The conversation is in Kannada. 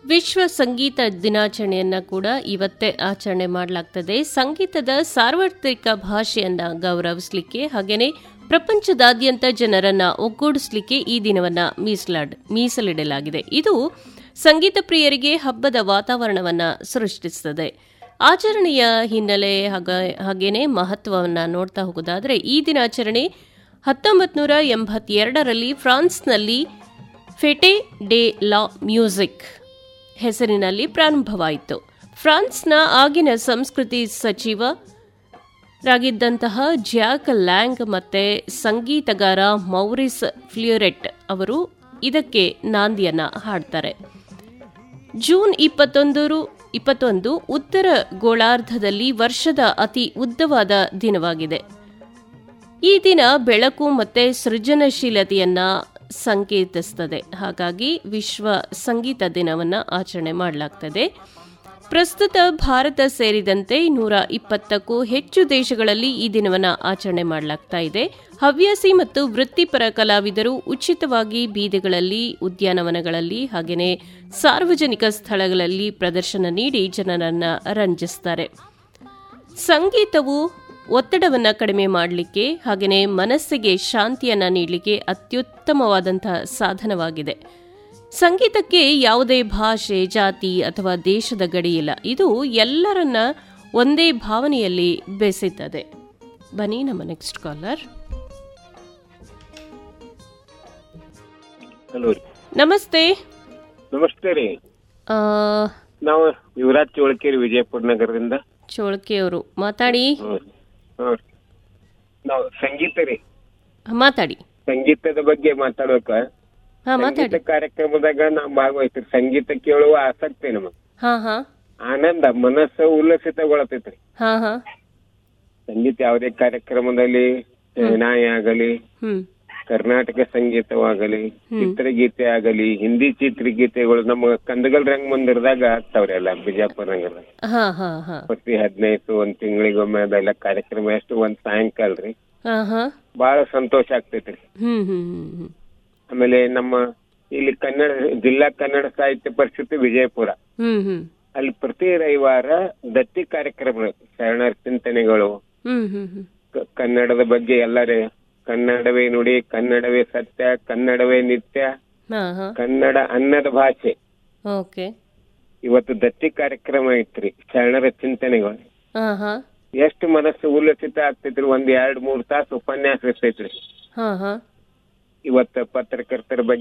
ವಿಶ್ವ ಸಂಗೀತ ದಿನಾಚರಣೆಯನ್ನ ಕೂಡ ಇವತ್ತೇ ಆಚರಣೆ ಮಾಡಲಾಗ್ತದೆ ಸಂಗೀತದ ಸಾರ್ವತ್ರಿಕ ಭಾಷೆಯನ್ನ ಗೌರವಿಸಲಿಕ್ಕೆ ಹಾಗೆಯೇ ಪ್ರಪಂಚದಾದ್ಯಂತ ಜನರನ್ನ ಒಗ್ಗೂಡಿಸಲಿಕ್ಕೆ ಈ ದಿನವನ್ನ ಮೀಸಲಾಡ್ ಮೀಸಲಿಡಲಾಗಿದೆ ಇದು ಸಂಗೀತ ಪ್ರಿಯರಿಗೆ ಹಬ್ಬದ ವಾತಾವರಣವನ್ನ ಸೃಷ್ಟಿಸುತ್ತದೆ ಆಚರಣೆಯ ಹಿನ್ನೆಲೆ ಹಾಗ ಹಾಗೇನೆ ಮಹತ್ವವನ್ನ ನೋಡ್ತಾ ಹೋಗೋದಾದ್ರೆ ಈ ದಿನಾಚರಣೆ ಹತ್ತೊಂಬತ್ತು ನೂರ ಎಂಬತ್ತೆರಡರಲ್ಲಿ ಫ್ರಾನ್ಸ್ನಲ್ಲಿ ಫೆಟೆ ಡೆ ಲಾ ಮ್ಯೂಸಿಕ್ ಹೆಸರಿನಲ್ಲಿ ಪ್ರಾರಂಭವಾಯಿತು ಫ್ರಾನ್ಸ್ನ ಆಗಿನ ಸಂಸ್ಕೃತಿ ಸಚಿವ ರಾಗಿದ್ದಂತಹ ಜ್ಯಾಕ್ ಲ್ಯಾಂಗ್ ಮತ್ತೆ ಸಂಗೀತಗಾರ ಮೌರಿಸ್ ಫ್ಲ್ಯೂರೆಟ್ ಅವರು ಇದಕ್ಕೆ ನಾಂದಿಯನ್ನ ಹಾಡ್ತಾರೆ ಜೂನ್ ಇಪ್ಪತ್ತೊಂದು ಇಪ್ಪತ್ತೊಂದು ಉತ್ತರ ಗೋಳಾರ್ಧದಲ್ಲಿ ವರ್ಷದ ಅತಿ ಉದ್ದವಾದ ದಿನವಾಗಿದೆ ಈ ದಿನ ಬೆಳಕು ಮತ್ತೆ ಸೃಜನಶೀಲತೆಯನ್ನ ಸಂಕೇತಿಸ್ತದೆ ಹಾಗಾಗಿ ವಿಶ್ವ ಸಂಗೀತ ದಿನವನ್ನ ಆಚರಣೆ ಮಾಡಲಾಗ್ತದೆ ಪ್ರಸ್ತುತ ಭಾರತ ಸೇರಿದಂತೆ ನೂರ ಇಪ್ಪತ್ತಕ್ಕೂ ಹೆಚ್ಚು ದೇಶಗಳಲ್ಲಿ ಈ ದಿನವನ್ನು ಆಚರಣೆ ಮಾಡಲಾಗ್ತಾ ಇದೆ ಹವ್ಯಾಸಿ ಮತ್ತು ವೃತ್ತಿಪರ ಕಲಾವಿದರು ಉಚಿತವಾಗಿ ಬೀದಿಗಳಲ್ಲಿ ಉದ್ಯಾನವನಗಳಲ್ಲಿ ಹಾಗೆಯೇ ಸಾರ್ವಜನಿಕ ಸ್ಥಳಗಳಲ್ಲಿ ಪ್ರದರ್ಶನ ನೀಡಿ ಜನರನ್ನ ರಂಜಿಸ್ತಾರೆ ಸಂಗೀತವು ಒತ್ತಡವನ್ನು ಕಡಿಮೆ ಮಾಡಲಿಕ್ಕೆ ಹಾಗೆಯೇ ಮನಸ್ಸಿಗೆ ಶಾಂತಿಯನ್ನು ನೀಡಲಿಕ್ಕೆ ಅತ್ಯುತ್ತಮವಾದಂತಹ ಸಾಧನವಾಗಿದೆ ಸಂಗೀತಕ್ಕೆ ಯಾವುದೇ ಭಾಷೆ ಜಾತಿ ಅಥವಾ ದೇಶದ ಗಡಿ ಇಲ್ಲ ಇದು ಎಲ್ಲರನ್ನ ಒಂದೇ ಭಾವನೆಯಲ್ಲಿ ಬೆಸೆಯುತ್ತದೆ ಬನ್ನಿ ನಮ್ಮ ನೆಕ್ಸ್ಟ್ ಕಾಲರ್ ಹಲೋ ರೀ ನಮಸ್ತೆ ನಮಸ್ತೆ ರೀ ಆ, ನಾವು ಯುವರಾಜ್ ಚೋಳಕೇರಿ ವಿಜಯಪುರ ನಗರದಿಂದ ಚೋಳಕೆಯವರು ಮಾತಾಡಿ ಹ್ಮ್. ಹ್ಮ್. ನಾವು ಸಂಗೀತ ರೀ ಮಾತಾಡಿ ಸಂಗೀತದ ಬಗ್ಗೆ ಮಾತಾಡ್ಬೇಕ ಹಾ ಸಂಗೀತ ಮಾತಾಡಿ ಕಾರ್ಯಕ್ರಮದಾಗ ನಾವು ಭಾಗವಹಿಸ್ತೀವಿ ಸಂಗೀತ ಕೇಳುವ ಆಸಕ್ತಿ ನಮಗ್ ಹಾ ಹಾ ಆನಂದ ಮನಸ್ಸು ಉಲ್ಲಸಿತಗೊಳತೈತ್ರಿ ಹಾ ಹಾ ಸಂಗೀತ ಯಾವುದೇ ಕಾರ್ಯಕ್ರಮದಲ್ಲಿ ಶಹನಾಯಿ ಆಗಲಿ ಹ್ಮ್ ಕರ್ನಾಟಕ ಸಂಗೀತವಾಗಲಿ ಚಿತ್ರಗೀತೆ ಆಗಲಿ ಹಿಂದಿ ಚಿತ್ರಗೀತೆಗಳು ನಮ್ಮ ಕಂದಗಲ್ ರಂಗ ಮಂದಿರದಾಗ ಆಗ್ತಾವ್ರಿ ಎಲ್ಲ ಬಿಜಾಪುರ ನಗರದಾಗ ಹಾ ಹಾ ಹಾ ಪ್ರತಿ ಹದಿನೈದು ಒಂದ್ ತಿಂಗಳಿಗೊಮ್ಮೆ ಅದೆಲ್ಲ ಕಾರ್ಯಕ್ರಮ ಎಷ್ಟು ಒಂದ್ ಸಾಯಂಕಾಲ ರೀ ಹಾ ಹಾ ಬಹಳ ಸಂತೋಷ ಆಗ್ತೈತ್ರಿ ಹ್ಮ್ ಹ್ಮ್ ಹ್ಮ್ ಹ್ಮ್ ಆಮೇಲೆ ನಮ್ಮ ಇಲ್ಲಿ ಕನ್ನಡ ಜಿಲ್ಲಾ ಕನ್ನಡ ಸಾಹಿತ್ಯ ಪರಿಷತ್ ವಿಜಯಪುರ ಹ್ಮ್ ಹ್ಮ್ ಅಲ್ಲಿ ಪ್ರತಿ ರವಿವಾರ ದತ್ತಿ ಕಾರ್ಯಕ್ರಮ ಶರಣರ ಚಿಂತನೆಗಳು ಹ್ಮ್ ಹ್ಮ್ ಹ್ಮ್ ಕ- ಕನ್ನಡದ ಬಗ್ಗೆ ಎಲ್ಲರೇ ಕನ್ನಡವೇ ನುಡಿ ಕನ್ನಡವೇ ಸತ್ಯ ಕನ್ನಡವೇ ನಿತ್ಯ ಹಾ ಹಾ ಕನ್ನಡ ಅನ್ನದ ಭಾಷೆ ಓಕೆ ಇವತ್ತು ದತ್ತಿ ಕಾರ್ಯಕ್ರಮ ಐತ್ರಿ ಶರಣರ ಚಿಂತನೆಗಳು ಹಾ ಹಾ ಎಷ್ಟು ಮನಸ್ಸು ಉಲ್ಲಸಿತ ಆಗ್ತೈತ್ರಿ ಒಂದ್ ಎರಡ್ ಮೂರ್ ತಾಸು ಉಪನ್ಯಾಸ ಇರ್ತೈತ್ರಿ ಹಾ ಹಾ ಇವತ್ತ ಪತ್ರಕರ್ತರ ಬಗ್ಗೆ